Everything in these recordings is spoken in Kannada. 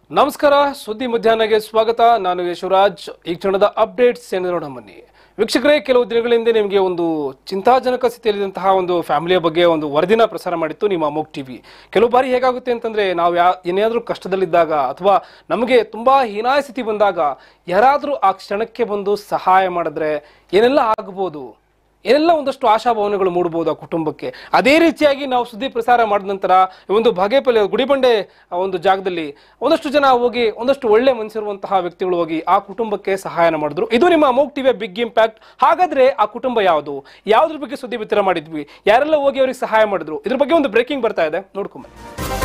ನಮಸ್ಕಾರ ಸುದ್ದಿ ಮಧ್ಯಾಹ್ನಗೆ ಸ್ವಾಗತ ನಾನು ಯಶವರಾಜ್ ಈ ಕ್ಷಣದ ಅಪ್ಡೇಟ್ಸ್ ಏನು ನೋಡೋಣ ಬನ್ನಿ ವೀಕ್ಷಕರೇ ಕೆಲವು ದಿನಗಳಿಂದ ನಿಮಗೆ ಒಂದು ಚಿಂತಾಜನಕ ಸ್ಥಿತಿಯಲ್ಲಿದ್ದಂತಹ ಒಂದು ಫ್ಯಾಮಿಲಿಯ ಬಗ್ಗೆ ಒಂದು ವರದಿನ ಪ್ರಸಾರ ಮಾಡಿತ್ತು ನಿಮ್ಮ ಅಮೋಕ್ ಟಿವಿ ಕೆಲವು ಬಾರಿ ಹೇಗಾಗುತ್ತೆ ಅಂತಂದ್ರೆ ನಾವು ಯಾ ಏನಾದರೂ ಕಷ್ಟದಲ್ಲಿದ್ದಾಗ ಅಥವಾ ನಮಗೆ ತುಂಬಾ ಹೀನಾಯ ಸ್ಥಿತಿ ಬಂದಾಗ ಯಾರಾದರೂ ಆ ಕ್ಷಣಕ್ಕೆ ಬಂದು ಸಹಾಯ ಮಾಡಿದ್ರೆ ಏನೆಲ್ಲ ಆಗ್ಬೋದು ಏನೆಲ್ಲ ಒಂದಷ್ಟು ಆಶಾಭಾವನೆಗಳು ಮೂಡಬಹುದು ಆ ಕುಟುಂಬಕ್ಕೆ ಅದೇ ರೀತಿಯಾಗಿ ನಾವು ಸುದ್ದಿ ಪ್ರಸಾರ ಮಾಡಿದ ನಂತರ ಈ ಒಂದು ಬಾಗೇಪಲ್ಲಿ ಗುಡಿಬಂಡೆ ಆ ಒಂದು ಜಾಗದಲ್ಲಿ ಒಂದಷ್ಟು ಜನ ಹೋಗಿ ಒಂದಷ್ಟು ಒಳ್ಳೆ ಮನಸ್ಸಿರುವಂತಹ ವ್ಯಕ್ತಿಗಳು ಹೋಗಿ ಆ ಕುಟುಂಬಕ್ಕೆ ಸಹಾಯನ ಮಾಡಿದ್ರು ಇದು ನಿಮ್ಮ ಅಮೋಕ್ ಟಿವಿಯ ಬಿಗ್ ಇಂಪ್ಯಾಕ್ಟ್ ಹಾಗಾದ್ರೆ ಆ ಕುಟುಂಬ ಯಾವುದು ಯಾವ್ದ್ರ ಬಗ್ಗೆ ಸುದ್ದಿ ಬಿತ್ತರ ಮಾಡಿದ್ವಿ ಯಾರೆಲ್ಲ ಹೋಗಿ ಅವ್ರಿಗೆ ಸಹಾಯ ಮಾಡಿದ್ರು ಇದ್ರ ಬಗ್ಗೆ ಒಂದು ಬ್ರೇಕಿಂಗ್ ಬರ್ತಾ ಇದೆ ನೋಡ್ಕೊಂಬನ್ನಿ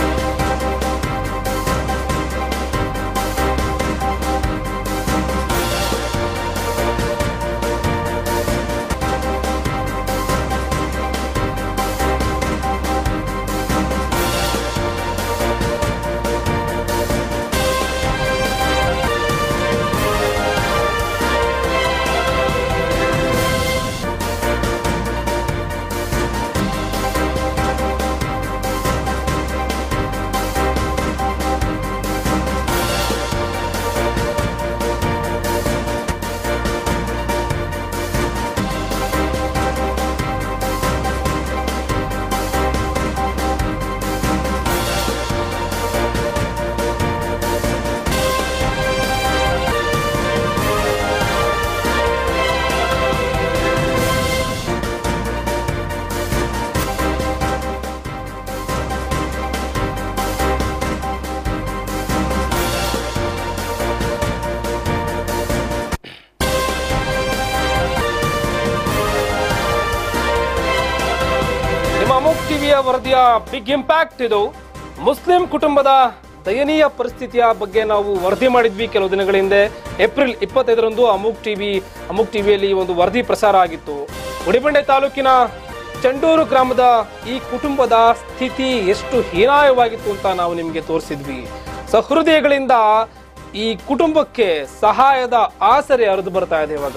ನಿಮ್ಮ ಅಮೋಕ್ ಟಿವಿಯ ವರದಿಯ ಬಿಗ್ ಇಂಪ್ಯಾಕ್ಟ್ ಇದು ಮುಸ್ಲಿಂ ಕುಟುಂಬದ ದಯನೀಯ ಪರಿಸ್ಥಿತಿಯ ಬಗ್ಗೆ ನಾವು ವರದಿ ಮಾಡಿದ್ವಿ ಕೆಲವು ದಿನಗಳ ಹಿಂದೆ ಏಪ್ರಿಲ್ ಇಪ್ಪತ್ತೈದರಂದು ಅಮುಕ್ ಟಿವಿ ಅಮುಕ್ ಟಿವಿಯಲ್ಲಿ ಒಂದು ವರದಿ ಪ್ರಸಾರ ಆಗಿತ್ತು ಉಡಿಬಂಡೆ ತಾಲೂಕಿನ ಚಂಡೂರು ಗ್ರಾಮದ ಈ ಕುಟುಂಬದ ಸ್ಥಿತಿ ಎಷ್ಟು ಹೀನಾಯವಾಗಿತ್ತು ಅಂತ ನಾವು ನಿಮಗೆ ತೋರಿಸಿದ್ವಿ ಸಹೃದಯಗಳಿಂದ ಈ ಕುಟುಂಬಕ್ಕೆ ಸಹಾಯದ ಆಸರೆ ಹರಿದು ಬರ್ತಾ ಇದೆ ಇವಾಗ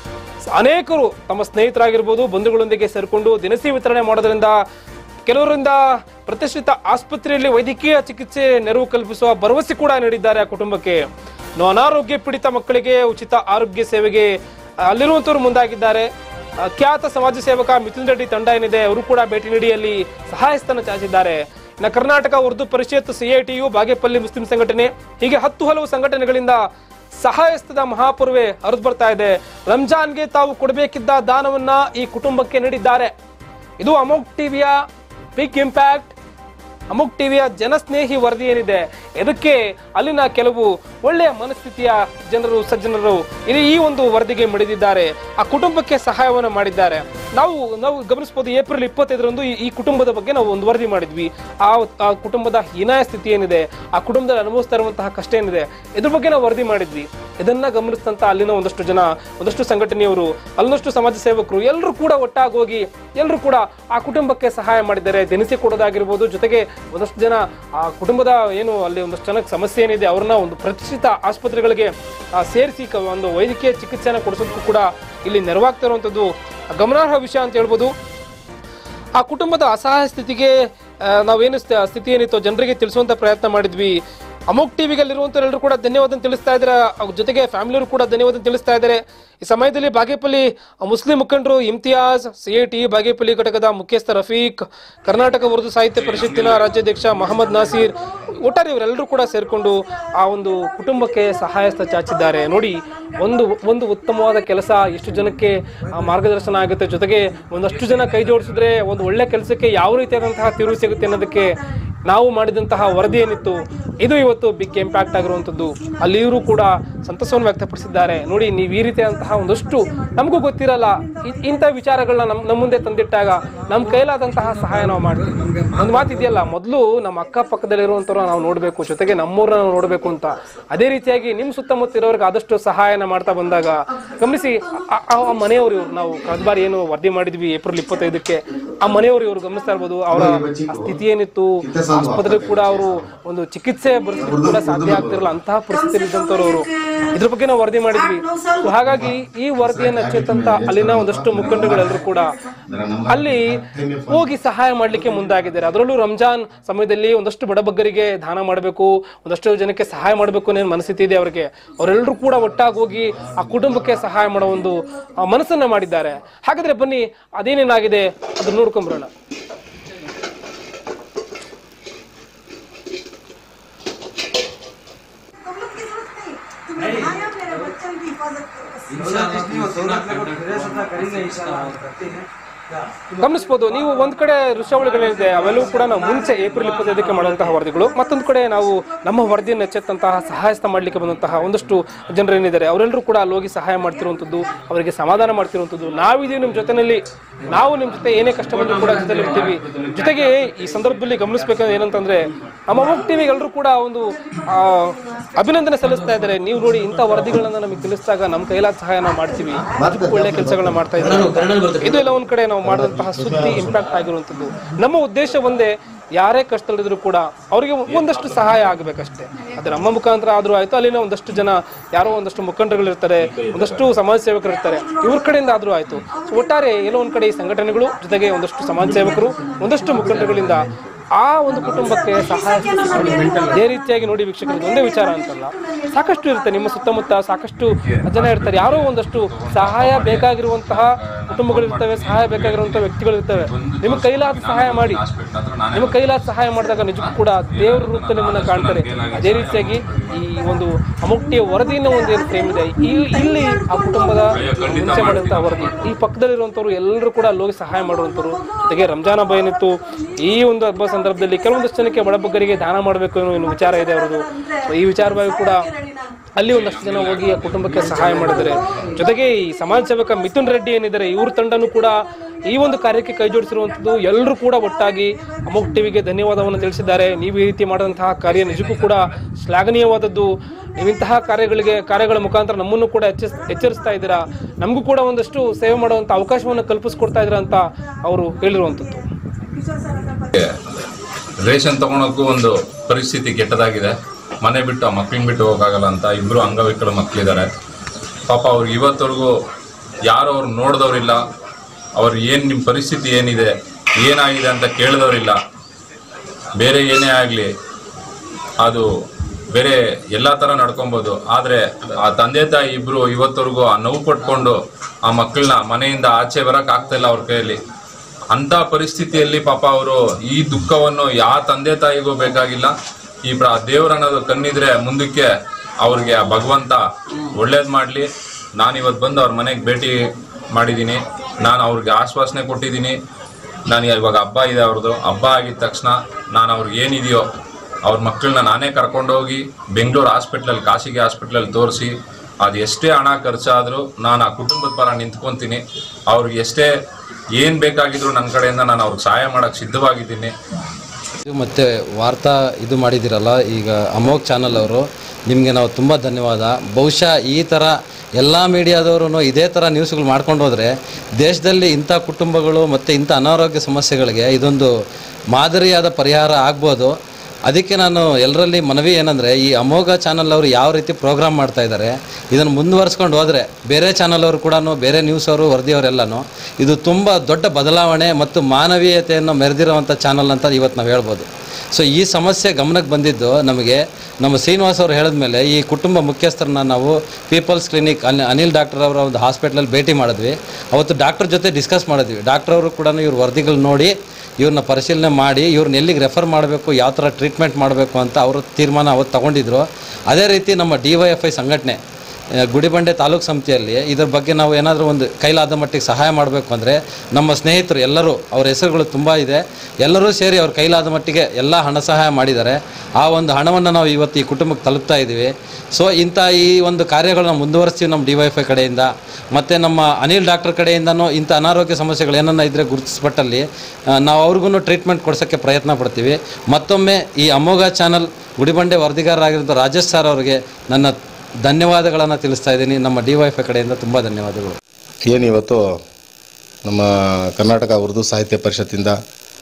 ಅನೇಕರು ತಮ್ಮ ಸ್ನೇಹಿತರಾಗಿರ್ಬೋದು ಬಂಧುಗಳೊಂದಿಗೆ ಸೇರಿಕೊಂಡು ದಿನಸಿ ವಿತರಣೆ ಮಾಡೋದ್ರಿಂದ ಕೆಲವರಿಂದ ಪ್ರತಿಷ್ಠಿತ ಆಸ್ಪತ್ರೆಯಲ್ಲಿ ವೈದ್ಯಕೀಯ ಚಿಕಿತ್ಸೆ ನೆರವು ಕಲ್ಪಿಸುವ ಭರವಸೆ ಕೂಡ ನೀಡಿದ್ದಾರೆ ಆ ಕುಟುಂಬಕ್ಕೆ ಇನ್ನು ಅನಾರೋಗ್ಯ ಪೀಡಿತ ಮಕ್ಕಳಿಗೆ ಉಚಿತ ಆರೋಗ್ಯ ಸೇವೆಗೆ ಅಲ್ಲಿರುವಂತವರು ಮುಂದಾಗಿದ್ದಾರೆ ಆ, ಖ್ಯಾತ ಸಮಾಜ ಸೇವಕ ಮಿಥುನ್ ರೆಡ್ಡಿ ತಂಡ ಏನಿದೆ ಅವರು ಕೂಡ ಭೇಟಿ ನೀಡಿ ಅಲ್ಲಿ ಸಹಾಯಸ್ತನ ಚಾಚಿದ್ದಾರೆ ಇನ್ನು ಕರ್ನಾಟಕ ಉರ್ದು ಪರಿಷತ್ ಸಿಐಟಿಯು ಬಾಗೇಪಲ್ಲಿ ಮುಸ್ಲಿಂ ಸಂಘಟನೆ ಹೀಗೆ ಹತ್ತು ಹಲವು ಸಂಘಟನೆಗಳಿಂದ ಸಹಾಯಸ್ತದ ಮಹಾಪುರ್ವೆ ಹರಿದು ಬರ್ತಾ ಇದೆ ರಂಜಾನ್ಗೆ ತಾವು ಕೊಡಬೇಕಿದ್ದ ದಾನವನ್ನ ಈ ಕುಟುಂಬಕ್ಕೆ ನೀಡಿದ್ದಾರೆ ಇದು ಅಮೋಕ್ ಟಿವಿಯ ಬಿಗ್ ಇಂಪ್ಯಾಕ್ಟ್ ಅಮುಕ್ ಟಿವಿಯ ಜನಸ್ನೇಹಿ ವರದಿ ಏನಿದೆ ಇದಕ್ಕೆ ಅಲ್ಲಿನ ಕೆಲವು ಒಳ್ಳೆಯ ಮನಸ್ಥಿತಿಯ ಜನರು ಸಜ್ಜನರು ಇಲ್ಲಿ ಈ ಒಂದು ವರದಿಗೆ ಮಡಿದಿದ್ದಾರೆ ಆ ಕುಟುಂಬಕ್ಕೆ ಸಹಾಯವನ್ನು ಮಾಡಿದ್ದಾರೆ ನಾವು ನಾವು ಗಮನಿಸಬಹುದು ಏಪ್ರಿಲ್ ಇಪ್ಪತ್ತೈದರಂದು ಈ- ಈ ಕುಟುಂಬದ ಬಗ್ಗೆ ನಾವು ಒಂದು ವರದಿ ಮಾಡಿದ್ವಿ ಆ ಆ ಕುಟುಂಬದ ಹೀನಾಯ ಸ್ಥಿತಿ ಏನಿದೆ ಆ ಕುಟುಂಬದಲ್ಲಿ ಅನುಭವಿಸ್ತಾ ಇರುವಂತಹ ಕಷ್ಟ ಏನಿದೆ ಇದ್ರ ಬಗ್ಗೆ ನಾವು ವರದಿ ಮಾಡಿದ್ವಿ ಇದನ್ನ ಗಮನಿಸಿದಂತ ಅಲ್ಲಿನ ಒಂದಷ್ಟು ಜನ ಒಂದಷ್ಟು ಸಂಘಟನೆಯವರು ಅಲ್ಲೊಂದಷ್ಟು ಸಮಾಜ ಸೇವಕರು ಎಲ್ಲರೂ ಕೂಡ ಒಟ್ಟಾಗಿ ಹೋಗಿ ಎಲ್ಲರೂ ಕೂಡ ಆ ಕುಟುಂಬಕ್ಕೆ ಸಹಾಯ ಮಾಡಿದ್ದಾರೆ ದಿನಸಿ ಕೊಡೋದಾಗಿರ್ಬೋದು ಜೊತೆಗೆ ಒಂದಷ್ಟು ಜನ ಆ ಕುಟುಂಬದ ಏನು ಅಲ್ಲಿ ಒಂದಷ್ಟು ಜನಕ್ಕೆ ಸಮಸ್ಯೆ ಏನಿದೆ ಅವ್ರನ್ನ ಒಂದು ಪ್ರತಿಷ್ಠಿತ ಆಸ್ಪತ್ರೆಗಳಿಗೆ ಆ, ಸೇರಿಸಿ ಕ- ಒಂದು ವೈದ್ಯಕೀಯ ಚಿಕಿತ್ಸೆಯನ್ನು ಕೊಡಿಸೋದಕ್ಕೂ ಕೂಡ ಇಲ್ಲಿ ನೆರವಾಗ್ತಾ ಇರುವಂಥದ್ದು ಗಮನಾರ್ಹ ವಿಷಯ ಅಂತ ಹೇಳ್ಬೋದು ಆ ಕುಟುಂಬದ ಅಸಹಾಯ ಸ್ಥಿತಿಗೆ ಆ, ನಾವೇನು ಸ್ಥ- ಸ್ಥಿತಿ ಏನಿತ್ತು ಜನರಿಗೆ ತಿಳಿಸುವಂತ ಪ್ರಯತ್ನ ಮಾಡಿದ್ವಿ ಅಮೋಕ್ ಟಿವಿಗೆ ಅಲ್ಲಿರುವಂತವರೆಲ್ಲರೂ ಕೂಡ ಧನ್ಯವಾದ ತಿಳಿಸ್ತಾ ಇದ್ದಾರೆ ಅವ್ರ ಜೊತೆಗೆ ಫ್ಯಾಮಿಲಿಯವರು ಕೂಡ ಧನ್ಯವಾದ ತಿಳಿಸ್ತಾ ಇದ್ದಾರೆ ಈ ಸಮಯದಲ್ಲಿ ಬಾಗೇಪಲ್ಲಿ ಮುಸ್ಲಿಂ ಮುಖಂಡರು ಇಮ್ತಿಯಾಜ್ ಸಿಐಟಿ ಬಾಗೇಪಲ್ಲಿ ಘಟಕದ ಮುಖ್ಯಸ್ಥ ರಫೀಕ್ ಕರ್ನಾಟಕ ಉರ್ದು ಸಾಹಿತ್ಯ ಪರಿಷತ್ತಿನ ರಾಜ್ಯಾಧ್ಯಕ್ಷ ಮಹಮ್ಮದ್ ನಾಸೀರ್ ಒಟ್ಟಾರೆ ಇವರೆಲ್ಲರೂ ಕೂಡ ಸೇರಿಕೊಂಡು ಆ ಒಂದು ಕುಟುಂಬಕ್ಕೆ ಸಹಾಯಸ್ತ ಚಾಚಿದ್ದಾರೆ ನೋಡಿ ಒಂದು ಒಂದು ಉತ್ತಮವಾದ ಕೆಲಸ ಎಷ್ಟು ಜನಕ್ಕೆ ಆ, ಮಾರ್ಗದರ್ಶನ ಆಗುತ್ತೆ ಜೊತೆಗೆ ಒಂದಷ್ಟು ಜನ ಕೈ ಜೋಡಿಸಿದ್ರೆ ಒಂದು ಒಳ್ಳೆ ಕೆಲಸಕ್ಕೆ ಯಾವ ರೀತಿಯಾದಂತಹ ತಿರುವು ಸಿಗುತ್ತೆ ಅನ್ನೋದಕ್ಕೆ ನಾವು ಮಾಡಿದಂತಹ ವರದಿ ಏನಿತ್ತು ಇದು ಇವತ್ತು ಬಿಗ್ ಇಂಪ್ಯಾಕ್ಟ್ ಆಗಿರುವಂಥದ್ದು ಅಲ್ಲಿಯವರು ಕೂಡ ಸಂತಸವನ್ನು ವ್ಯಕ್ತಪಡಿಸಿದ್ದಾರೆ ನೋಡಿ ನೀವು ಈ ರೀತಿಯಾದಂತಹ ಒಂದಷ್ಟು ನಮಗೂ ಗೊತ್ತಿರಲ್ಲ ಇ- ಇಂಥ ವಿಚಾರಗಳನ್ನ ನಮ್ಮ ನಮ್ಮ ಮುಂದೆ ತಂದಿಟ್ಟಾಗ ನಮ್ಮ ಕೈಲಾದಂತಹ ಸಹಾಯ ನಾವು ಮಾಡ್ತೀವಿ ಒಂದು ಮಾತು ಇದೆಯಲ್ಲ ಮೊದಲು ನಮ್ಮ ಅಕ್ಕಪಕ್ಕದಲ್ಲಿರುವಂಥವ್ರು ನಾವು ನೋಡಬೇಕು ಜೊತೆಗೆ ನಮ್ಮೂರನ್ನ ನಾವು ನೋಡಬೇಕು ಅಂತ ಅದೇ ರೀತಿಯಾಗಿ ನಿಮ್ಮ ಸುತ್ತಮುತ್ತ ಇರೋರಿಗೆ ಆದಷ್ಟು ಸಹಾಯನ ಮಾಡ್ತಾ ಬಂದಾಗ ಗಮನಿಸಿ ಆ- ಆ ಆ ಮನೆಯವರು ಇವ್ರು ನಾವು ಕಳೆದ ಬಾರಿ ಏನು ವರದಿ ಮಾಡಿದ್ವಿ ಏಪ್ರಿಲ್ ಇಪ್ಪತ್ತೈದಕ್ಕೆ ಆ ಮನೆಯವರು ಇವರು ಗಮನಿಸ್ತಾ ಇರ್ಬೋದು ಅವರ ಆ ಸ್ಥಿತಿ ಏನಿತ್ತು ಆಸ್ಪತ್ರೆ ಕೂಡ ಅವರು ಒಂದು ಚಿಕಿತ್ಸೆ ಬರೆಸಲಿಕ್ಕೆ ಕೂಡ ಸಾಧ್ಯ ಆಗ್ತಿರಲ್ಲ ಅಂತಹ ಪರಿಸ್ಥಿತಿ ಇದ್ದಂಥವ್ರು ಅವರು ಇದ್ರ ಬಗ್ಗೆ ನಾವು ವರದಿ ಮಾಡಿದ್ವಿ So ಹಾಗಾಗಿ ಈ ವರದಿಯನ್ನು ಅಚ್ಚೆತ್ತಂತ ಅಲ್ಲಿನ ಒಂದಷ್ಟು ಮುಖಂಡಗಳೆಲ್ಲರೂ ಕೂಡ ಅಲ್ಲಿ ಹೋಗಿ ಸಹಾಯ ಮಾಡಲಿಕ್ಕೆ ಮುಂದಾಗಿದ್ದಾರೆ ಅದರಲ್ಲೂ ರಂಜಾನ್ ಸಮಯದಲ್ಲಿ ಒಂದಷ್ಟು ಬಡಬಗ್ಗರಿಗೆ ದಾನ ಮಾಡಬೇಕು ಒಂದಷ್ಟು ಜನಕ್ಕೆ ಸಹಾಯ ಮಾಡಬೇಕು ಅನ್ನೋ ಮನಸ್ಥಿತಿ ಇದೆ ಅವರಿಗೆ ಅವರೆಲ್ಲರೂ ಕೂಡ ಒಟ್ಟಾಗಿ ಹೋಗಿ ಆ ಕುಟುಂಬಕ್ಕೆ ಸಹಾಯ ಮಾಡೋ ಒಂದು ಆ, ಮನಸ್ಸನ್ನ ಮಾಡಿದ್ದಾರೆ ಹಾಗಾದ್ರೆ ಬನ್ನಿ ಅದೇನೇನಾಗಿದೆ ಅದನ್ನ ನೋಡ್ಕೊಂಬರೋಣ तुम लोग की जरूरत नहीं तुम्हें भाया मेरे बच्चों की हिफाजत करो ಗಮನಿಸಬಹುದು ನೀವು ಒಂದ್ ಕಡೆ ದೃಶ್ಯಾವಳಿಗಳಿದೆ ಅವೆಲ್ಲವೂ ಕೂಡ ನಾವು ಮುಂಚೆ ಏಪ್ರಿಲ್ ಇಪ್ಪತ್ತೈದಕ್ಕೆ ಮಾಡುವಂತಹ ವರದಿಗಳು ಮತ್ತೊಂದು ಕಡೆ ನಾವು ನಮ್ಮ ವರದಿಯನ್ನು ಎಚ್ಚೆತ್ತಂತಹ ಸಹಾಯಸ್ತ ಮಾಡಲಿಕ್ಕೆ ಬಂದಂತಹ ಒಂದಷ್ಟು ಜನರು ಏನಿದ್ದಾರೆ ಅವರೆಲ್ಲರೂ ಕೂಡ ಅಲ್ಲಿ ಹೋಗಿ ಸಹಾಯ ಮಾಡ್ತಿರುವಂಥದ್ದು ಅವರಿಗೆ ಸಮಾಧಾನ ಮಾಡ್ತಿರುವಂಥದ್ದು ನಾವಿದೀವಿ ನಿಮ್ಮ ಜೊತೆನಲ್ಲಿ ನಾವು ನಿಮ್ಮ ಜೊತೆ ಏನೇ ಕಷ್ಟ ಬಂದರೂ ಕೂಡ ಜೊತೆಲಿ ಇರ್ತೀವಿ ಜೊತೆಗೆ ಈ ಸಂದರ್ಭದಲ್ಲಿ ಗಮನಿಸಬೇಕಾದ್ರೆ ಏನಂತಂದ್ರೆ ನಮ್ಮ ಅಮೋಕ್ ಟಿವಿಗೆ ಎಲ್ಲರೂ ಕೂಡ ಒಂದು ಆ, ಅಭಿನಂದನೆ ಸಲ್ಲಿಸ್ತಾ ಇದ್ದಾರೆ ನೀವು ನೋಡಿ ಇಂಥ ವರದಿಗಳನ್ನ ನಮಗೆ ತಿಳಿಸಿದಾಗ ನಮ್ಮ ಕೈಲಾದ ಸಹಾಯ ನಾವು ಮಾಡ್ತೀವಿ ನಿಜಕ್ಕೂ ಒಳ್ಳೆ ಕೆಲಸಗಳನ್ನ ಮಾಡ್ತಾ ಇದ್ದೀವಿ ಇದು ಎಲ್ಲ ಒಂದ್ ಕಡೆ ನಾವು ಮಾಡಿದಂತಹ ಸುದ್ದಿ ಇಂಪ್ಯಾಕ್ಟ್ ಆಗಿರುವಂತದ್ದು ನಮ್ಮ ಉದ್ದೇಶ ಒಂದೇ ಯಾರೇ ಕಷ್ಟದಲ್ಲಿದ್ರು ಕೂಡ ಅವರಿಗೆ ಒಂದಷ್ಟು ಸಹಾಯ ಆಗಬೇಕಷ್ಟೇ ಅದು ನಮ್ಮ ಮುಖಾಂತರ ಆದ್ರೂ ಆಯ್ತು ಅಲ್ಲಿನ ಒಂದಷ್ಟು ಜನ ಯಾರೋ ಒಂದಷ್ಟು ಮುಖಂಡರುಗಳಿರ್ತಾರೆ ಒಂದಷ್ಟು ಸಮಾಜ ಸೇವಕರು ಇರ್ತಾರೆ ಇವ್ರ ಕಡೆಯಿಂದ ಆದ್ರೂ ಆಯ್ತು So ಒಟ್ಟಾರೆ ಎಲ್ಲೋ ಒಂದ್ ಕಡೆ ಈ ಸಂಘಟನೆಗಳು ಜೊತೆಗೆ ಒಂದಷ್ಟು ಸಮಾಜ ಸೇವಕರು ಒಂದಷ್ಟು ಮುಖಂಡರುಗಳಿಂದ ಆ ಒಂದು ಕುಟುಂಬಕ್ಕೆ ಸಹಾಯ ಇದೇ ರೀತಿಯಾಗಿ ನೋಡಿ ವೀಕ್ಷಕರು ಇದು ಒಂದೇ ವಿಚಾರ ಅಂತಲ್ಲ ಸಾಕಷ್ಟು ಇರುತ್ತೆ ನಿಮ್ಮ ಸುತ್ತಮುತ್ತ ಸಾಕಷ್ಟು ಜನ ಇರ್ತಾರೆ ಯಾರೋ ಒಂದಷ್ಟು ಸಹಾಯ ಬೇಕಾಗಿರುವಂತಹ ಕುಟುಂಬಗಳು ಇರ್ತವೆ ಸಹಾಯ ಬೇಕಾಗಿರುವಂತಹ ವ್ಯಕ್ತಿಗಳು ಇರ್ತವೆ ನಿಮ್ಮ ಕೈಲಾದ ಸಹಾಯ ಮಾಡಿ ನಿಮ್ಮ ಕೈಲಾದ ಸಹಾಯ ಮಾಡಿದಾಗ ನಿಜಕ್ಕೂ ಕೂಡ ದೇವರ ರೂಪದಲ್ಲಿ ನಿಮ್ಮನ್ನ ಕಾಣ್ತಾರೆ ಅದೇ ರೀತಿಯಾಗಿ ಈ ಒಂದು ಅಮುಕ್ಟಿಯ ವರದಿನ ಒಂದು ಏನು ಫ್ರೇಮ್ ಇದೆ ಈ ಇಲ್ಲಿ ಆ ಕುಟುಂಬದ ಮುಂಚೆ ಮಾಡಿದಂತಹ ವರದಿ ಈ ಪಕ್ಕದಲ್ಲಿರುವಂಥವ್ರು ಎಲ್ಲರೂ ಕೂಡ ಅಲ್ಲಿ ಹೋಗಿ ಸಹಾಯ ಮಾಡುವಂಥವ್ರು ಜೊತೆಗೆ ರಂಜಾನ್ ಹಬ್ಬ ಏನಿತ್ತು ಈ ಒಂದು ಹಬ್ಬ ಸಂದರ್ಭದಲ್ಲಿ ಕೆಲವೊಂದಷ್ಟು ಜನಕ್ಕೆ ಬಡಬಗ್ಗರಿಗೆ ದಾನ ಮಾಡಬೇಕು ಅನ್ನೋ ಒಂದು ವಿಚಾರ ಇದೆ ಅವರದು So ಈ ವಿಚಾರವಾಗಿ ಕೂಡ ಅಲ್ಲಿ ಒಂದಷ್ಟು ಜನ ಹೋಗಿ ಆ ಕುಟುಂಬಕ್ಕೆ ಸಹಾಯ ಮಾಡಿದ್ದಾರೆ ಜೊತೆಗೆ ಈ ಸಮಾಜ ಸೇವಕ ಮಿಥುನ್ ರೆಡ್ಡಿ ಏನಿದ್ದಾರೆ ಇವ್ರ ತಂಡನೂ ಕೂಡ ಈ ಒಂದು ಕಾರ್ಯಕ್ಕೆ ಕೈ ಜೋಡಿಸಿರುವಂಥದ್ದು ಎಲ್ಲರೂ ಕೂಡ ಒಟ್ಟಾಗಿ ಅಮೋಕ್ ಟಿವಿಗೆ ಧನ್ಯವಾದವನ್ನು ತಿಳಿಸಿದ್ದಾರೆ ನೀವು ಈ ರೀತಿ ಮಾಡಿದಂತಹ ಕಾರ್ಯ ನಿಜಕ್ಕೂ ಕೂಡ ಶ್ಲಾಘನೀಯವಾದದ್ದು ನೀವಿಂತಹ ಕಾರ್ಯಗಳಿಗೆ ಕಾರ್ಯಗಳ ಮುಖಾಂತರ ನಮ್ಮನ್ನು ಕೂಡ ಎಚ್ಚರಿಸ್ ಎಚ್ಚರಿಸ್ತಾ ಇದ್ದೀರಾ ನಮಗೂ ಕೂಡ ಒಂದಷ್ಟು ಸೇವೆ ಮಾಡುವಂಥ ಅವಕಾಶವನ್ನು ಕಲ್ಪಿಸ್ಕೊಡ್ತಾ ಇದ್ದೀರಾ ಅಂತ ಅವರು ಹೇಳಿರುವಂಥದ್ದು ರೇಷನ್ ತಗೊಳಕ್ಕೂ ಒಂದು ಪರಿಸ್ಥಿತಿ ಕೆಟ್ಟದಾಗಿದೆ ಮನೆ ಬಿಟ್ಟು ಆ ಮಕ್ಳನ್ನ ಬಿಟ್ಟು ಹೋಗೋಕ್ಕಾಗಲ್ಲ ಅಂತ ಇಬ್ಬರು ಅಂಗವಿಕಲ ಮಕ್ಕಳಿದ್ದಾರೆ ಪಾಪ ಅವ್ರಿಗೆ ಇವತ್ತವರೆಗೂ ಯಾರು ಅವ್ರು ನೋಡಿದವರಿಲ್ಲ ಅವ್ರು ಏನು ನಿಮ್ಮ ಪರಿಸ್ಥಿತಿ ಏನಿದೆ ಏನಾಗಿದೆ ಅಂತ ಕೇಳಿದವರಿಲ್ಲ ಬೇರೆ ಏನೇ ಆಗಲಿ ಅದು ಬೇರೆ ಎಲ್ಲ ಥರ ನಡ್ಕೊಬೋದು ಆದರೆ ಆ ತಂದೆ ತಾಯಿ ಇಬ್ಬರು ಇವತ್ತವರೆಗೂ ಆ ನೋವು ಪಟ್ಕೊಂಡು ಆ ಮಕ್ಕಳನ್ನ ಮನೆಯಿಂದ ಆಚೆ ಬರೋಕೆ ಆಗ್ತಾ ಇಲ್ಲ ಅವ್ರ ಕೈಯಲ್ಲಿ ಅಂಥ ಪರಿಸ್ಥಿತಿಯಲ್ಲಿ ಪಾಪ ಅವರು ಈ ದುಃಖವನ್ನು ಯಾವ ತಂದೆ ತಾಯಿಗೂ ಬೇಕಾಗಿಲ್ಲ ಈ ಪ್ರ ದೇವ್ರ ಅನ್ನೋದು ಕಣ್ಣಿದ್ರೆ ಮುಂದಕ್ಕೆ ಅವ್ರಿಗೆ ಆ ಭಗವಂತ ಒಳ್ಳೇದು ಮಾಡಲಿ ನಾನು ಇವತ್ತು ಬಂದು ಅವ್ರ ಮನೆಗೆ ಭೇಟಿ ಮಾಡಿದ್ದೀನಿ ನಾನು ಅವ್ರಿಗೆ ಆಶ್ವಾಸನೆ ಕೊಟ್ಟಿದ್ದೀನಿ ನಾನು ಇವಾಗ ಹಬ್ಬ ಇದೆ ಅವ್ರದ್ದು ಹಬ್ಬ ಆಗಿದ ತಕ್ಷಣ ನಾನು ಅವ್ರಿಗೆ ಏನಿದೆಯೋ ಅವ್ರ ಮಕ್ಕಳನ್ನ ನಾನೇ ಕರ್ಕೊಂಡೋಗಿ ಬೆಂಗಳೂರು ಹಾಸ್ಪಿಟ್ಲಲ್ಲಿ ಖಾಸಗಿ ಹಾಸ್ಪಿಟ್ಲಲ್ಲಿ ತೋರಿಸಿ ಅದು ಎಷ್ಟೇ ಹಣ ಖರ್ಚಾದರೂ ನಾನು ಆ ಕುಟುಂಬದ ಪರ ನಿಂತ್ಕೊತೀನಿ ಅವ್ರಿಗೆ ಎಷ್ಟೇ ಏನು ಬೇಕಾಗಿದ್ರು ನನ್ನ ಕಡೆಯಿಂದ ನಾನು ಅವ್ರಿಗೆ ಸಹಾಯ ಮಾಡೋಕ್ಕೆ ಸಿದ್ಧವಾಗಿದ್ದೀನಿ ಇದು ಮತ್ತೆ ವಾರ್ತಾ ಇದು ಮಾಡಿದ್ದೀರಲ್ಲ ಈಗ ಅಮೋಕ್ ಚಾನಲ್ ಅವರು ನಿಮಗೆ ನಾವು ತುಂಬ ಧನ್ಯವಾದ ಬಹುಶಃ ಈ ಥರ ಎಲ್ಲ ಮೀಡಿಯಾದವರು ಇದೇ ಥರ ನ್ಯೂಸ್ಗಳು ಮಾಡ್ಕೊಂಡು ಹೋದರೆ ದೇಶದಲ್ಲಿ ಇಂಥ ಕುಟುಂಬಗಳು ಮತ್ತು ಇಂಥ ಅನಾರೋಗ್ಯ ಸಮಸ್ಯೆಗಳಿಗೆ ಇದೊಂದು ಮಾದರಿಯಾದ ಪರಿಹಾರ ಆಗ್ಬೋದು ಅದಕ್ಕೆ ನಾನು ಎಲ್ಲರಲ್ಲಿ ಮನವಿ ಏನಂದರೆ ಈ ಅಮೋಘ ಚಾನಲ್ ಅವರು ಯಾವ ರೀತಿ ಪ್ರೋಗ್ರಾಮ್ ಮಾಡ್ತಾ ಇದ್ದಾರೆ ಇದನ್ನು ಮುಂದುವರ್ಸ್ಕೊಂಡು ಹೋದರೆ ಬೇರೆ ಚಾನಲ್ ಅವರು ಕೂಡ ಬೇರೆ ನ್ಯೂಸ್ ಅವರು ವರದಿಯವರೆಲ್ಲನೂ ಇದು ತುಂಬ ದೊಡ್ಡ ಬದಲಾವಣೆ ಮತ್ತು ಮಾನವೀಯತೆಯನ್ನು ಮೆರೆದಿರುವಂಥ ಚಾನಲ್ ಅಂತ ಇವತ್ತು ನಾವು ಹೇಳ್ಬೋದು ಸೊ ಈ ಸಮಸ್ಯೆ ಗಮನಕ್ಕೆ ಬಂದಿದ್ದು ನಮಗೆ ನಮ್ಮ ಶ್ರೀನಿವಾಸ್ ಅವರು ಹೇಳಿದ್ಮೇಲೆ ಈ ಕುಟುಂಬ ಮುಖ್ಯಸ್ಥರನ್ನ ನಾವು ಪೀಪಲ್ಸ್ ಕ್ಲಿನಿಕ್ ಅಲ್ಲಿ ಅನಿಲ್ ಡಾಕ್ಟರ್ ಅವರ ಒಂದು ಹಾಸ್ಪಿಟ್ಲಲ್ಲಿ ಭೇಟಿ ಮಾಡಿದ್ವಿ ಅವತ್ತು ಡಾಕ್ಟರ್ ಜೊತೆ ಡಿಸ್ಕಸ್ ಮಾಡಿದ್ವಿ ಡಾಕ್ಟರ್ ಅವರು ಕೂಡ ಇವ್ರ ವರದಿಗಳು ನೋಡಿ ಇವ್ರನ್ನ ಪರಿಶೀಲನೆ ಮಾಡಿ ಇವ್ರನ್ನ ಎಲ್ಲಿಗೆ ರೆಫರ್ ಮಾಡಬೇಕು ಯಾವ ಥರ ಟ್ರೀಟ್ಮೆಂಟ್ ಮಾಡಬೇಕು ಅಂತ ಅವರು ತೀರ್ಮಾನ ಅವತ್ತು ತಗೊಂಡಿದ್ರು ಅದೇ ರೀತಿ ನಮ್ಮ ಡಿ ವೈ ಎಫ್ ಐ ಸಂಘಟನೆ ಆ, ಗುಡಿಬಂಡೆ ತಾಲೂಕು ಸಮಿತಿಯಲ್ಲಿ ಇದ್ರ ಬಗ್ಗೆ ನಾವು ಏನಾದರೂ ಒಂದು ಕೈಲಾದ ಮಟ್ಟಿಗೆ ಸಹಾಯ ಮಾಡಬೇಕು ಅಂದರೆ ನಮ್ಮ ಸ್ನೇಹಿತರು ಎಲ್ಲರೂ ಅವ್ರ ಹೆಸರುಗಳು ತುಂಬ ಇದೆ ಎಲ್ಲರೂ ಸೇರಿ ಅವ್ರ ಕೈಲಾದ ಮಟ್ಟಿಗೆ ಎಲ್ಲ ಹಣ ಸಹಾಯ ಮಾಡಿದ್ದಾರೆ ಆ ಒಂದು ಹಣವನ್ನು ನಾವು ಇವತ್ತು ಈ ಕುಟುಂಬಕ್ಕೆ ತಲುಪ್ತಾ ಇದ್ದೀವಿ ಸೊ ಇಂಥ ಈ ಒಂದು ಕಾರ್ಯಗಳನ್ನ ಮುಂದುವರಿಸ್ತೀವಿ ನಮ್ಮ ಡಿ ವೈ ಎಫ್ ಐ ಕಡೆಯಿಂದ ಮತ್ತು ನಮ್ಮ ಅನಿಲ್ ಡಾಕ್ಟರ್ ಕಡೆಯಿಂದನೂ ಇಂಥ ಅನಾರೋಗ್ಯ ಸಮಸ್ಯೆಗಳು ಏನನ್ನ ಇದ್ದರೆ ಗುರುತಿಸ್ಪಟ್ಟಲ್ಲಿ ಆ, ನಾವು ಅವ್ರಿಗೂ ಟ್ರೀಟ್ಮೆಂಟ್ ಕೊಡ್ಸೋಕ್ಕೆ ಪ್ರಯತ್ನ ಪಡ್ತೀವಿ ಮತ್ತೊಮ್ಮೆ ಈ ಅಮೋಘ ಚಾನಲ್ ಗುಡಿಬಂಡೆ ವರದಿಗಾರರಾಗಿರೋ ರಾಜೇಶ್ ಸರ್ ಅವರಿಗೆ ನನ್ನ ಧನ್ಯವಾದಗಳನ್ನು ತಿಳಿಸ್ತಾ ಇದ್ದೀನಿ ನಮ್ಮ ಡಿ ವೈ ಎಫ್ ಐ ಕಡೆಯಿಂದ ತುಂಬ ಧನ್ಯವಾದಗಳು ಏನಿವತ್ತು ನಮ್ಮ ಕರ್ನಾಟಕ ಉರ್ದು ಸಾಹಿತ್ಯ ಪರಿಷತ್ತಿಂದ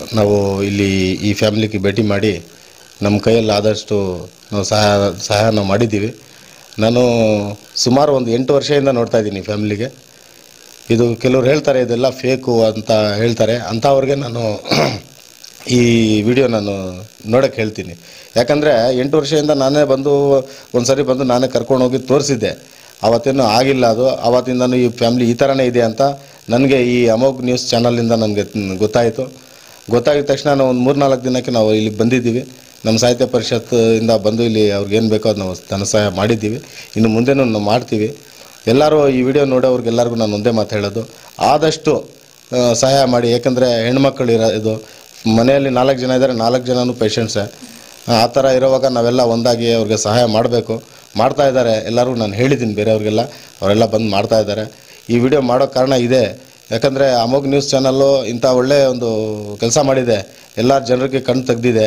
ನಾವು ಇಲ್ಲಿ ಈ ಫ್ಯಾಮಿಲಿಗೆ ಭೇಟಿ ಮಾಡಿ ನಮ್ಮ ಕೈಯಲ್ಲಿ ಆದಷ್ಟು ನಾವು ಸಹಾಯ ಸಹಾಯ ನಾವು ಮಾಡಿದ್ದೀವಿ ನಾನು ಸುಮಾರು ಒಂದು ಎಂಟು ವರ್ಷದಿಂದ ನೋಡ್ತಾ ಇದ್ದೀನಿ ಫ್ಯಾಮಿಲಿಗೆ ಇದು ಕೆಲವ್ರು ಹೇಳ್ತಾರೆ ಇದೆಲ್ಲ ಫೇಕು ಅಂತ ಹೇಳ್ತಾರೆ ಅಂಥವ್ರಿಗೆ ನಾನು ಈ ವಿಡಿಯೋ ನಾನು ನೋಡೋಕ್ಕೆ ಹೇಳ್ತೀನಿ ಯಾಕಂದರೆ ಎಂಟು ವರ್ಷದಿಂದ ನಾನೇ ಬಂದು ಒಂದು ಸರಿ ಬಂದು ನಾನೇ ಕರ್ಕೊಂಡು ಹೋಗಿ ತೋರಿಸಿದ್ದೆ ಅವತ್ತೇನು ಆಗಿಲ್ಲ ಅದು ಆವತ್ತಿಂದನೂ ಈ ಫ್ಯಾಮ್ಲಿ ಈ ಥರನೇ ಇದೆ ಅಂತ ನನಗೆ ಈ ಅಮೋಘ್ ನ್ಯೂಸ್ ಚಾನಲಿಂದ ನನಗೆ ಗೊತ್ತಾಯಿತು ಗೊತ್ತಾಗಿದ ತಕ್ಷಣ ನಾವು ಒಂದು ಮೂರು ನಾಲ್ಕು ದಿನಕ್ಕೆ ನಾವು ಇಲ್ಲಿಗೆ ಬಂದಿದ್ದೀವಿ ನಮ್ಮ ಸಾಹಿತ್ಯ ಪರಿಷತ್ ಇಂದ ಬಂದು ಇಲ್ಲಿ ಅವ್ರಿಗೆ ಏನು ಬೇಕೋ ಅದು ನಾವು ಧನ ಸಹಾಯ ಮಾಡಿದ್ದೀವಿ ಇನ್ನು ಮುಂದೆನೂ ನಾವು ಮಾಡ್ತೀವಿ ಎಲ್ಲರೂ ಈ ವಿಡಿಯೋ ನೋಡೋರ್ಗೆಲ್ಲರಿಗೂ ನಾನು ಒಂದೇ ಮಾತು ಹೇಳೋದು ಆದಷ್ಟು ಆ, ಸಹಾಯ ಮಾಡಿ ಯಾಕಂದರೆ ಹೆಣ್ಮಕ್ಳು ಇರೋ ಇದು ಮನೆಯಲ್ಲಿ ನಾಲ್ಕು ಜನ ಇದ್ದಾರೆ ನಾಲ್ಕು ಜನನೂ ಪೇಷಂಟ್ಸೇ ಆ ಥರ ಇರೋವಾಗ ನಾವೆಲ್ಲ ಒಂದಾಗಿ ಅವ್ರಿಗೆ ಸಹಾಯ ಮಾಡಬೇಕು ಮಾಡ್ತಾ ಇದ್ದಾರೆ ಎಲ್ಲರೂ ನಾನು ಹೇಳಿದ್ದೀನಿ ಬೇರೆಯವ್ರಿಗೆಲ್ಲ ಅವರೆಲ್ಲ ಬಂದು ಮಾಡ್ತಾ ಇದ್ದಾರೆ ಈ ವಿಡಿಯೋ ಮಾಡೋ ಕಾರಣ ಇದೆ ಯಾಕಂದರೆ ಅಮೋಘ್ ನ್ಯೂಸ್ ಚಾನಲ್ಲು ಇಂಥ ಒಳ್ಳೆ ಒಂದು ಕೆಲಸ ಮಾಡಿದೆ ಎಲ್ಲ ಜನರಿಗೆ ಕಣ್ಣು ತೆಗೆದಿದೆ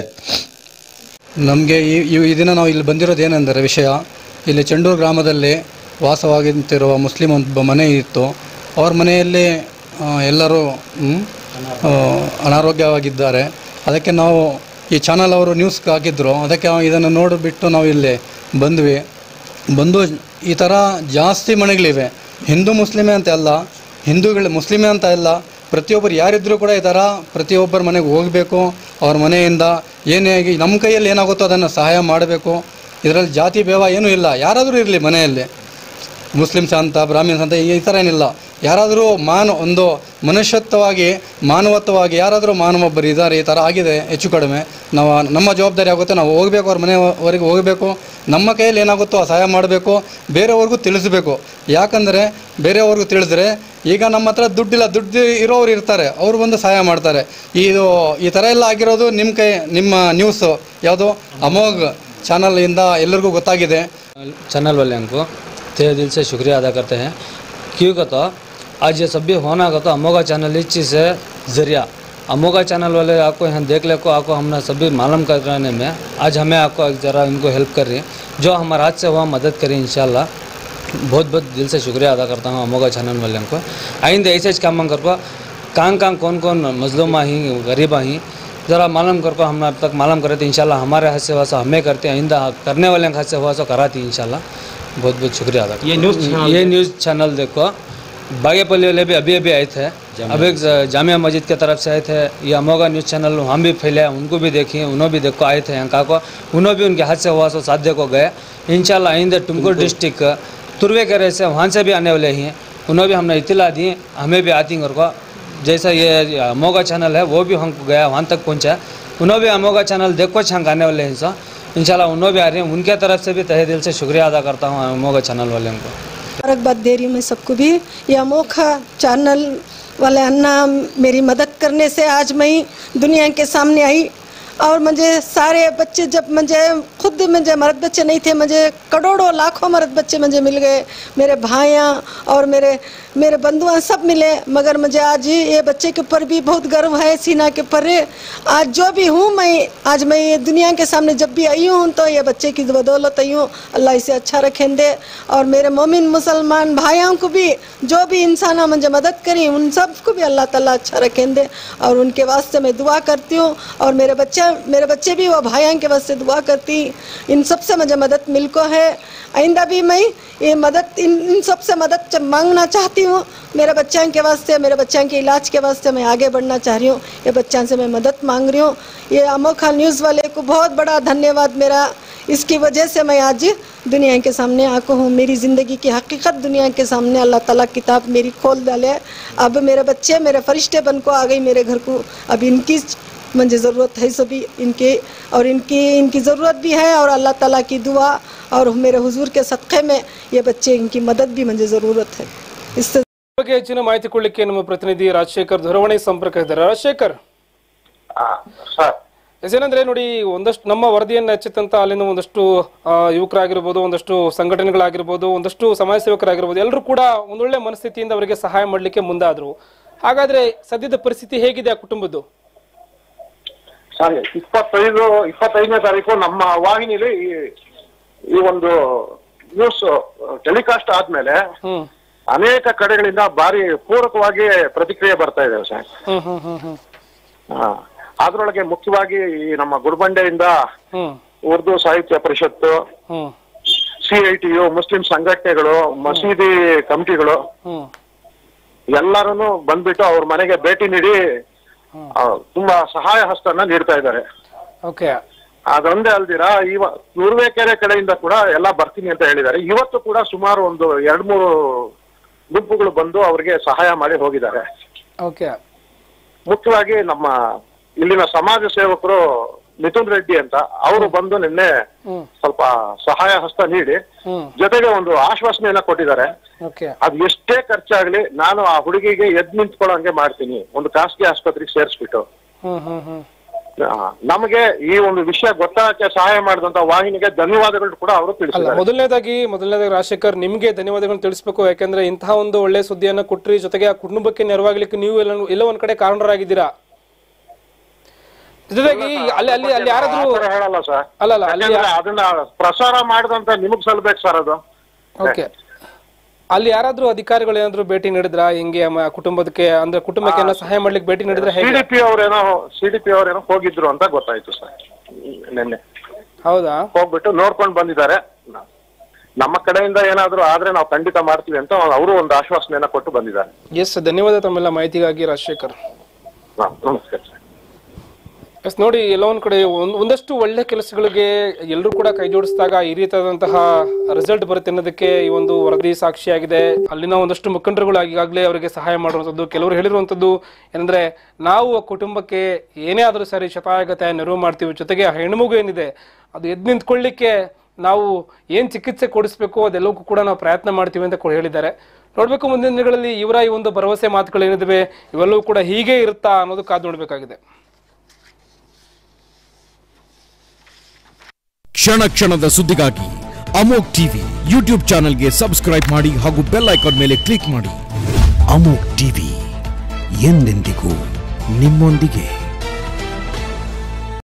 ನಮಗೆ ಈ ಈ- ಈ ದಿನ ನಾವು ಇಲ್ಲಿ ಬಂದಿರೋದು ಏನೆಂದರೆ ವಿಷಯ ಇಲ್ಲಿ ಚೆಂಡೂರು ಗ್ರಾಮದಲ್ಲಿ ವಾಸವಾಗಿಂತಿರುವ ಮುಸ್ಲಿಂ ಒಬ್ಬ ಮನೆ ಇತ್ತು ಅವ್ರ ಮನೆಯಲ್ಲಿ ಆ, ಎಲ್ಲರೂ ಮ್, ಆ, ಅನಾರೋಗ್ಯವಾಗಿದ್ದಾರೆ ಅದಕ್ಕೆ ನಾವು ಈ ಚಾನಲ್ ಅವರು ನ್ಯೂಸ್ ಹಾಕಿದ್ರು ಅದಕ್ಕೆ ಇದನ್ನು ನೋಡಿಬಿಟ್ಟು ನಾವು ಇಲ್ಲಿ ಬಂದ್ವಿ ಬಂದು ಈ ಥರ ಜಾಸ್ತಿ ಮನೆಗಳಿವೆ ಹಿಂದೂ ಮುಸ್ಲಿಮೇ ಅಂತ ಅಲ್ಲ ಹಿಂದೂಗಳು ಮುಸ್ಲಿಮೇ ಅಂತ ಇಲ್ಲ ಪ್ರತಿಯೊಬ್ಬರು ಯಾರಿದ್ರೂ ಕೂಡ ಈ ಥರ ಪ್ರತಿಯೊಬ್ಬರ ಮನೆಗೆ ಹೋಗಬೇಕು ಅವ್ರ ಮನೆಯಿಂದ ಏನೇ ಆಗಿ ನಮ್ಮ ಕೈಯಲ್ಲಿ ಏನಾಗುತ್ತೋ ಅದನ್ನು ಸಹಾಯ ಮಾಡಬೇಕು ಇದರಲ್ಲಿ ಜಾತಿ ಭೇವ ಏನೂ ಇಲ್ಲ ಯಾರಾದರೂ ಇರಲಿ ಮನೆಯಲ್ಲಿ ಮುಸ್ಲಿಮ್ಸ್ ಅಂತ ಬ್ರಾಹ್ಮಿನ್ಸ್ ಅಂತ ಈ ಥರ ಏನಿಲ್ಲ ಯಾರಾದರೂ ಮಾನ ಒಂದು ಮನುಷ್ಯತ್ವವಾಗಿ ಮಾನವತ್ವವಾಗಿ ಯಾರಾದರೂ ಮಾನವೊಬ್ಬರು ಇದ್ದಾರೆ ಈ ಥರ ಆಗಿದೆ ಹೆಚ್ಚು ಕಡಿಮೆ ನಾವು ನಮ್ಮ ಜವಾಬ್ದಾರಿ ಆಗುತ್ತೆ ನಾವು ಹೋಗಬೇಕು ಅವ್ರ ಮನೆಯವರೆಗೆ ಹೋಗಬೇಕು ನಮ್ಮ ಕೈಯಲ್ಲಿ ಏನಾಗುತ್ತೋ ಆ ಸಹಾಯ ಮಾಡಬೇಕು ಬೇರೆಯವ್ರಿಗೂ ತಿಳಿಸ್ಬೇಕು ಯಾಕಂದರೆ ಬೇರೆಯವ್ರಿಗೂ ತಿಳಿದ್ರೆ ಈಗ ನಮ್ಮ ಹತ್ರ ದುಡ್ಡಿಲ್ಲ ದುಡ್ಡು ಇರೋರು ಇರ್ತಾರೆ ಅವ್ರು ಬಂದು ಸಹಾಯ ಮಾಡ್ತಾರೆ ಇದು ಈ ಥರ ಎಲ್ಲ ಆಗಿರೋದು ನಿಮ್ಮ ಕೈ ನಿಮ್ಮ ನ್ಯೂಸು ಯಾವುದು ಅಮೋಘ್ ಚಾನಲಿಂದ ಎಲ್ಲರಿಗೂ ಗೊತ್ತಾಗಿದೆ चैनल वाले को तहे दिल से शुक्रिया अदा करते हैं क्यों कहता आज ये सब भी होना का तो अमोगा चैनल इस चीज़ से ज़रिया अमोगा चैनल वाले आपको यहाँ देख ले को आपको हमने सभी मालूम कराने में आज हमें आपको एक ज़रा इनको हेल्प कर रही है जो हमारे हाथ से हुआ मदद करी इंशाल्लाह बहुत बहुत दिल से शुक्रिया अदा करता हूँ अमोगा चैनल वाले को आइंदे ऐसे ही काम कर को कहाँ कहाँ कौन कौन मजलूम ही गरीब ही ज़रा मालूम कर को हम अब तक मालूम करे तो इंशाल्लाह हमारे हाथ से हुआ सो हमें करते हैं आइंदा करने वाले के हाथ से हुआ सो कराती इंशाल्लाह बहुत बहुत शुक्रिया अदा ये न्यूज़ ये न्यूज़ चैनल देखो बागेपल्ली वाले भी अभी अभी आए थे अब एक जामिया मस्जिद की तरफ से आए थे ये अमोगा न्यूज़ चैनल हम भी फैले उनको भी देखिए उन्होंने भी देखो आए थे यहाँ को उन्होंने भी उनके हाथ से हुआ सो साध्य को गए इंशाल्लाह आइंदा टुमकुर डिस्ट्रिक्ट तुरवे के से वहाँ से भी आने वाले हैं उन्होंने भी हमने इतला दी हमें भी आती और को जैसा ये अमोगा चैनल है वो भी हमको गया वहाँ तक पहुँचा उन्होंने भी अमोगा चैनल देखो छंग आने वाले हैं सर इंशाल्लाह उन्होंने भी आ रहे हैं उनके तरफ से भी तहे दिल से शुक्रिया अदा करता हूँ अमोगा चैनल वाले को मुबारकबाद दे रही हूँ मैं सबको भी ये अमोखा चैनल वाले अन्ना मेरी मदद करने से आज मैं दुनिया के सामने आई और मुझे सारे बच्चे जब मुझे खुद मुझे मर्द बच्चे नहीं थे मुझे करोड़ों लाखों मर्द बच्चे मुझे मिल गए मेरे भाइयाँ और मेरे मेरे बंधुआं सब मिले मगर मुझे आज ये बच्चे के ऊपर भी बहुत गर्व है सीना के परे आज जो भी हूँ मैं आज मैं ये दुनिया के सामने जब भी आई हूँ तो ये बच्चे की बदौलत आई हूँ अल्लाह इसे अच्छा रखें दे और मेरे मोमिन मुसलमान भाइयों को भी जो भी इंसान मुझे मदद करी उन सबको भी अल्लाह ताला अच्छा रखें दे और उनके वास्ते मैं दुआ करती हूँ और मेरे बच्चे मेरे बच्चे भी वो भाइयों के वास्ते दुआ करती इन सब से मुझे मदद मिल को है आइंदा भी मैं ये मदद इन इन सब से मदद च- मांगना चाहती हूँ मेरे बच्चों के वास्ते मेरे बच्चों के इलाज के वास्ते मैं आगे बढ़ना चाह रही हूँ ये बच्चों से मैं मदद मांग रही हूँ ये अमोखा न्यूज़ वाले को बहुत बड़ा धन्यवाद मेरा इसकी वजह से मैं आज दुनिया के सामने आको हूँ मेरी ज़िंदगी की हकीकत दुनिया के सामने अल्लाह ताला किताब मेरी खोल डाले अब मेरे बच्चे मेरे फरिश्ते बन को आ गई मेरे घर को अब इनकी मुझे ज़रूरत है सभी इनके और इनकी इनकी ज़रूरत भी है और अल्लाह ताला की दुआ और मेरे हुजूर के सदक़े में ये बच्चे इनकी मदद भी मुझे ज़रूरत है इससे ಬಗ್ಗೆ ಹೆಚ್ಚಿನ ಮಾಹಿತಿ ಕೊಡ್ಲಿಕ್ಕೆ ನಮ್ಮ ಪ್ರತಿನಿಧಿ ರಾಜಶೇಖರ್ ದೂರವಾಣಿ ಸಂಪರ್ಕ ಇದ್ದಾರೆ ರಾಜಶೇಖರ್ ಸರ್ ಎಸ್ ಏನಂದ್ರೆ ನೋಡಿ ಒಂದಷ್ಟು ನಮ್ಮ ವರದಿಯನ್ನು ಹೆಚ್ಚಿತ್ತಂತ ಅಲ್ಲಿನ ಒಂದಷ್ಟು ಆ, ಯುವಕರಾಗಿರ್ಬೋದು ಒಂದಷ್ಟು ಸಂಘಟನೆಗಳಾಗಿರ್ಬೋದು ಒಂದಷ್ಟು ಸಮಾಜ ಸೇವಕರಾಗಿರ್ಬೋದು ಎಲ್ಲರೂ ಕೂಡ ಒಂದೊಳ್ಳೆ ಮನಸ್ಥಿತಿಯಿಂದ ಅವರಿಗೆ ಸಹಾಯ ಮಾಡಲಿಕ್ಕೆ ಮುಂದಾದ್ರು ಹಾಗಾದ್ರೆ ಸದ್ಯದ ಪರಿಸ್ಥಿತಿ ಹೇಗಿದೆ ಆ ಕುಟುಂಬದ್ದು ಸರ್ ಇಪ್ಪತ್ತೈದು ಇಪ್ಪತ್ತೈದನೇ ತಾರೀಕು ನಮ್ಮ ವಾಹಿನಿಲಿ ಈ ಈ ಒಂದು ನ್ಯೂಸ್ ಟೆಲಿಕಾಸ್ಟ್ ಆದ್ಮೇಲೆ ಹ್ಮ್ ಅನೇಕ ಕಡೆಗಳಿಂದ ಭಾರಿ ಪೂರಕವಾಗಿ ಪ್ರತಿಕ್ರಿಯೆ ಬರ್ತಾ ಇದೆ ಸರ್ ಹ್ಮ್ ಹ್ಮ್ ಹ್ಮ್ ಹ್ಮ್ ಹಾ. ಅದ್ರೊಳಗೆ ಮುಖ್ಯವಾಗಿ ಈ ನಮ್ಮ ಗುಡ್ಬಂಡೆಯಿಂದ ಹ್ಮ್ ಉರ್ದು ಸಾಹಿತ್ಯ ಪರಿಷತ್ತು ಹ್ಮ್ C I T U Muslim ಸಂಘಟನೆಗಳು ಮಸೀದಿ ಕಮಿಟಿಗಳು ಹ್ಮ್ ಎಲ್ಲರೂ ಬಂದ್ಬಿಟ್ಟು ಅವ್ರ ಮನೆಗೆ ಭೇಟಿ ನೀಡಿ ಆ, ತುಂಬಾ ಸಹಾಯ ಹಸ್ತನ ನೀಡ್ತಾ ಇದ್ದಾರೆ ಓಕೆ ಅದೊಂದೇ ಅಲ್ದಿರ ಇವ ತುರುವೇಕೆರೆ ಕಡೆಯಿಂದ ಕೂಡ ಎಲ್ಲ ಬರ್ತೀನಿ ಅಂತ ಹೇಳಿದ್ದಾರೆ ಇವತ್ತು ಕೂಡ ಸುಮಾರು ಒಂದು ಎರಡ್ ಮೂರು ಗುಂಪುಗಳು ಬಂದು ಅವರಿಗೆ ಸಹಾಯ ಮಾಡಿ ಹೋಗಿದ್ದಾರೆ ಓಕೆ ಮುಖ್ಯವಾಗಿ ನಮ್ಮ ಇಲ್ಲಿನ ಸಮಾಜ ಸೇವಕರು ಮಿಥುನ್ ರೆಡ್ಡಿ ಅಂತ ಅವರು ಬಂದು ನಿನ್ನೆ ಹ್ಮ್ ಸ್ವಲ್ಪ ಸಹಾಯ ಹಸ್ತ ನೀಡಿ ಹ್ಮ್ ಜೊತೆಗೆ ಒಂದು ಆಶ್ವಾಸನೆಯನ್ನ ಕೊಟ್ಟಿದ್ದಾರೆ ಓಕೆ ಅದು ಎಷ್ಟೇ ಖರ್ಚಾಗ್ಲಿ ನಾನು ಆ ಹುಡುಗಿಗೆ ಎದ್ ನಿಂತ್ಕೊಳ್ಳೋಂಗೆ ಮಾಡ್ತೀನಿ ಒಂದು ಖಾಸಗಿ ಆಸ್ಪತ್ರೆಗೆ ಸೇರಿಸ್ಬಿಟ್ಟು ಹ್ಮ್ ಹ್ಮ್ ಹ್ಮ್ ಆ, ನಮಗೆ ಈ ಒಂದು ವಿಷಯ ಗೊತ್ತಾಗಕ್ಕೆ ಸಹಾಯ ಮಾಡಿದಂತ ವಾಹಿನಿಗೆ ಧನ್ಯವಾದಗಳು ಕೂಡ ಅವರು ಅಲ್ಲ ತಿಳಿಸಿದ್ದಾರೆ ಮೊದಲನೇದಾಗಿ ಮೊದಲನೇದಾಗಿ ರಾಜಶೇಖರ್ ನಿಮ್ಗೆ ಧನ್ಯವಾದಗಳನ್ನು ತಿಳಿಸ್ಬೇಕು ಯಾಕಂದ್ರೆ ಇಂತಹ ಒಂದು ಒಳ್ಳೆ ಸುದ್ದಿಯನ್ನ ಕೊಟ್ರಿ ಜೊತೆಗೆ ಆ ಕುಟುಂಬಕ್ಕೆ ನೆರವಾಗ್ಲಿಕ್ಕೆ ನೀವು ಎಲ್ಲ ಎಲ್ಲೋ ಒಂದ್ ಕಡೆ ಕಾರಣರಾಗಿದ್ದೀರಾ ಜೊತೆಗೆ ಅಲ್ಲಿ ಅಲ್ಲಿ ಅಲ್ಲಿ ಯಾರಾದ್ರೂ ಆ ಥರ ಹೇಳಲ್ಲ ಸರ್ ಅಲ್ಲ ಅಲ್ಲ ಅಲ್ಲಿ ಯಾಕಂದ್ರೆ ಅದನ್ನ ಪ್ರಸಾರ ಮಾಡಿದಂತ ನಿಮಗ್ ಸಲ್ಬೇಕು ಸರ್ ಅದು ಓಕೆ ಅಲ್ಲಿ ಯಾರಾದ್ರೂ ಅಧಿಕಾರಿಗಳು ಏನಾದ್ರು ಭೇಟಿ ನೀಡಿದ್ರ ಹಿಂಗೆ ಮ- ಕುಟುಂಬದಕ್ಕೆ ಅಂದ್ರೆ ಕುಟುಂಬಕ್ಕೆ ಏನೋ ಸಹಾಯ ಮಾಡ್ಲಿಕ್ಕೆ ಭೇಟಿ ನೀಡಿದ್ರೆ ಹೇಗೆ ಸಿಡಿಪಿ ಅವರೇನೋ ಸಿಡಿಪಿ ಅವರೇನೋ ಹೋಗಿದ್ರು ಅಂತ ಗೊತ್ತಾಯ್ತು ಸರ್ ನಿನ್ನೆ ಹೌದಾ ಹೋಗ್ಬಿಟ್ಟು ನೋಡ್ಕೊಂಡು ಬಂದಿದ್ದಾರೆ ನಮ್ಮ ಕಡೆಯಿಂದ ಏನಾದ್ರು ಆದ್ರೆ ನಾವು ಖಂಡಿತ ಮಾಡ್ತೀವಿ ಅಂತ ಅವರು ಒಂದು ಆಶ್ವಾಸನೆಯನ್ನ ಕೊಟ್ಟು ಬಂದಿದ್ದಾರೆ ಎಸ್ ಧನ್ಯವಾದ ತಮ್ಮೆಲ್ಲ ಮಾಹಿತಿಗಾಗಿ ರಾಜಶೇಖರ್ ಹಾ, ನಮಸ್ಕಾರ ಸರ್ ಎಸ್ ನೋಡಿ ಎಲ್ಲೋ ಒಂದ್ ಕಡೆ ಒಂದ್- ಒಂದಷ್ಟು ಒಳ್ಳೆ ಕೆಲಸಗಳಿಗೆ ಎಲ್ಲರೂ ಕೂಡ ಕೈ ಜೋಡಿಸಿದಾಗ ಈ ರೀತಿಯಾದಂತಹ ರಿಸಲ್ಟ್ ಬರುತ್ತೆ ಅನ್ನೋದಕ್ಕೆ ಈ ಒಂದು ವರದಿ ಸಾಕ್ಷಿಯಾಗಿದೆ ಅಲ್ಲಿನ ಒಂದಷ್ಟು ಮುಖಂಡರುಗಳು ಈಗಾಗಲೇ ಅವರಿಗೆ ಸಹಾಯ ಮಾಡುವಂಥದ್ದು ಕೆಲವರು ಹೇಳಿರುವಂಥದ್ದು ಏನಂದ್ರೆ ನಾವು ಆ ಕುಟುಂಬಕ್ಕೆ ಏನೇ ಆದರೂ ಸರಿ ಶತಾಯಗತಾಯ ನೆರವು ಮಾಡ್ತೀವಿ ಜೊತೆಗೆ ಆ ಹೆಣ್ಮಗು ಏನಿದೆ ಅದು ಎದ್ದು ನಿಂತ್ಕೊಳ್ಳಿಕ್ಕೆ ನಾವು ಏನ್ ಚಿಕಿತ್ಸೆ ಕೊಡಿಸ್ಬೇಕು ಅದೆಲ್ಲವಕ್ಕೂ ಕೂಡ ನಾವು ಪ್ರಯತ್ನ ಮಾಡ್ತೀವಿ ಅಂತ ಕೂಡ ಹೇಳಿದ್ದಾರೆ ನೋಡ್ಬೇಕು ಮುಂದಿನ ದಿನಗಳಲ್ಲಿ ಇವರ ಈ ಒಂದು ಭರವಸೆ ಮಾತುಗಳೇನಿದಾವೆ ಇವೆಲ್ಲವೂ ಕೂಡ ಹೀಗೆ ಇರುತ್ತಾ ಅನ್ನೋದು ಕಾದು ನೋಡ್ಬೇಕಾಗಿದೆ ಕ್ಷಣ ಕ್ಷಣದ ಸುದ್ದಿಗಾಗಿ ಅಮೋಕ್ ಟಿವಿ ಯೂಟ್ಯೂಬ್ ಚಾನೆಲ್ಗೆ ಸಬ್ಸ್ಕ್ರೈಬ್ ಮಾಡಿ ಹಾಗೂ ಬೆಲ್ ಐಕಾನ್ ಮೇಲೆ ಕ್ಲಿಕ್ ಮಾಡಿ ಅಮೋಕ್ ಟಿವಿ ಎಂದೆಂದಿಗೂ ನಿಮ್ಮೊಂದಿಗೆ